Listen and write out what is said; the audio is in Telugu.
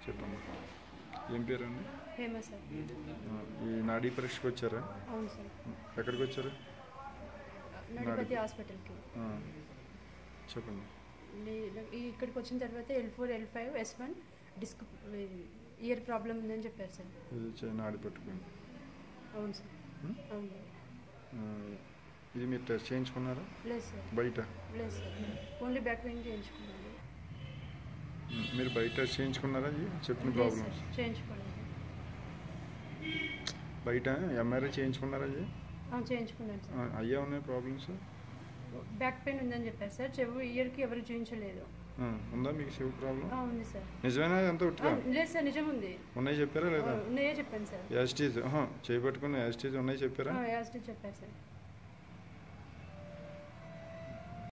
చెప్పండి ఏం పేరండి హేమ సార్ ఆ, ఈ నాడీ పరీక్షకు వచ్చారా అవును సార్ ఎక్కడికి వచ్చారు నడిపతి హాస్పిటల్కి ఆ, చెప్పండి నీ- ఈ ఇక్కడికి వచ్చిన తర్వాత L four L five S one disc year problem ఉందని చెప్పారు సార్ ఇది చే- నాడి పట్టుకోండి అవును సార్ ఉం? అవును ఆ, ఇది మీరు టెస్ట్ చేయించుకున్నారా లేదు సార్ బయట లేదు సార్ ఓన్లీ బ్యాక్ పెయిన్ చేయించుకున్నాను ఉం, మీరు బయట టెస్ట్ చేయించుకున్నారా ఇది చెప్పిన లేదు ప్రాబ్లమ్స్ సార్ చేయించుకోలేదు బయట ఎంఆర్ఐ చేయించుకున్నారా ఇది అవును చేయించుకున్నాను ఆ, సార్ అయ్యా ఉన్నాయి ప్రాబ్లమ్స్ బ్యాక్ పెయిన్ ఉందని చెప్పారు సార్ చెవు ఇయర్కి ఎవరు చూపించలేదు ఉందా మీకు చెవి ప్రాబ్లం ఆ, ఉంది సార్ నిజమేనా ఎంత ఆ, ఉట్టిగా లేదు సార్ నిజం ఉంది ఉన్నాయి చెప్పారా ఆ, లేదా ఉన్నాయే చెప్పాను సార్ యాస్టీజ్ చేయబట్టుకున్న యాస్టీజ్ ఉన్నాయి చెప్పారా యాసిటీ చెప్పారు సార్